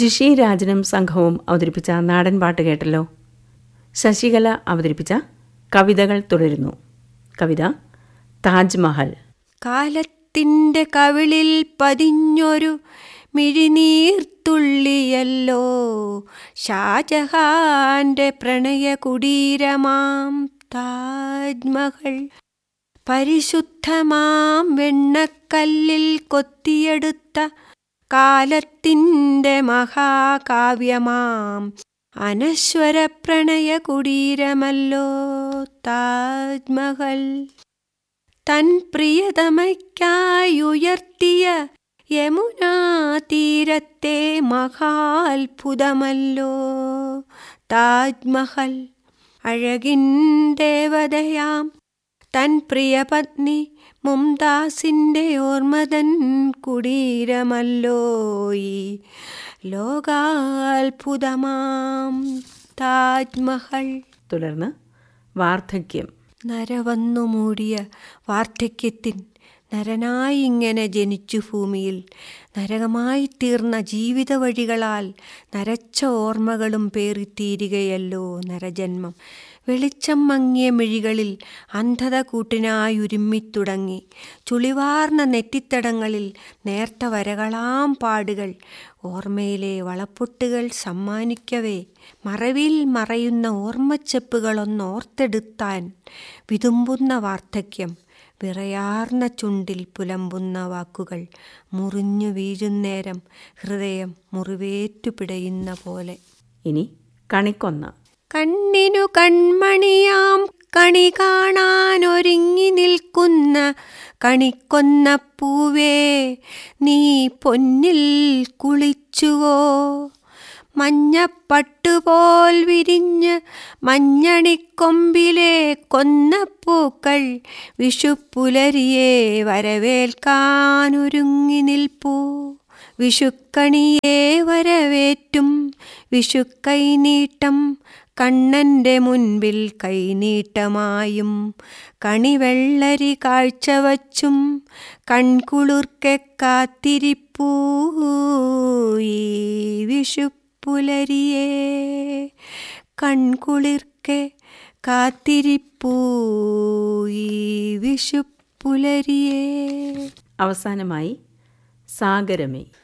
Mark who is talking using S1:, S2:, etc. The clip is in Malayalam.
S1: ജിഷി രാജനും സംഘവും അവതരിപ്പിച്ച നാടൻ പാട്ട് കേട്ടല്ലോ ശശികല അവതരിപ്പിച്ച കവിതകൾ തുടരുന്നു കവിത താജ്മഹൽ
S2: കാലത്തിൻ്റെ കവിളിൽ പതിഞ്ഞൊരു മിഴിനീർത്തുള്ളിയല്ലോ ഷാജഹാന്റെ പ്രണയകുടീരമാം താജ്മഹൽ പരിശുദ്ധമാം വെണ്ണക്കല്ലിൽ കൊത്തിയെടുത്ത കാലത്തിൻ്റെ മഹാകാവ്യമാം അനശ്വര പ്രണയ കുടീരമല്ലോ താജ്മഹൽ തൻ പ്രിയതമയ്ക്കായുയർത്തിയ യമുനാ തീരത്തെ മഹാത്ഭുതമല്ലോ താജ്മഹൽ അഴകിൻ ദേവതയാം തൻ പ്രിയപത്നി മുംതാസിൻ്റെ ഓർമ്മതൻ കുടീരമല്ലോ ഈ ലോകാത്ഭുതമാം താജ്മഹൽ
S1: തുടർന്ന് വാർദ്ധക്യം
S2: നരവന്നു മൂടിയ വാർദ്ധക്യത്തിൻ നരനായി ഇങ്ങനെ ജനിച്ചു ഭൂമിയിൽ നരകമായി തീർന്ന ജീവിത വഴികളാൽ നരച്ച ഓർമ്മകളും പേറിത്തീരുകയല്ലോ നരജന്മം വെളിച്ചം മങ്ങിയ മിഴികളിൽ അന്ധത കൂട്ടിനായി ഉരുമ്മിത്തുടങ്ങി ചുളിവാർന്ന നെറ്റിത്തടങ്ങളിൽ നേർത്ത വരകളാം പാടുകൾ ഓർമ്മയിലെ വളപ്പൊട്ടുകൾ സമ്മാനിക്കവേ മറവിൽ മറയുന്ന ഓർമ്മച്ചെപ്പുകളൊന്നോർത്തെടുത്താൻ വിതുമ്പുന്ന വാർദ്ധക്യം വിറയാർന്ന ചുണ്ടിൽ പുലമ്പുന്ന വാക്കുകൾ മുറിഞ്ഞു വീഴുന്നേരം ഹൃദയം മുറിവേറ്റു പിടയുന്ന പോലെ
S1: ഇനി കണിക്കൊന്ന
S2: കണ്ണിനു കൺമണിയാം കണി കാണാനൊരുങ്ങി നിൽക്കുന്ന കണിക്കൊന്ന പൂവേ നീ പൊന്നിൽ കുളിച്ചുവോ മഞ്ഞപ്പട്ടുപോൽ വിരിഞ്ഞ് മഞ്ഞണിക്കൊമ്പിലെ കൊന്നപ്പൂക്കൾ വിഷുപ്പുലരിയെ വരവേൽക്കാനൊരുങ്ങി നിൽപ്പൂ വിഷുക്കണിയെ വരവേറ്റും വിഷുക്കൈനീട്ടം കണ്ണൻ്റെ മുൻപിൽ കൈനീട്ടമായും കണിവെള്ളരി കാഴ്ചവച്ചും കൺകുളിർക്കെ കാത്തിരിപ്പൂ ഈ വിഷുപ്പുലരിയെ കൺകുളിർക്കെ കാത്തിരിപ്പൂ ഈ വിഷുപ്പുലരിയെ
S1: അവസാനമായി സാഗരമേ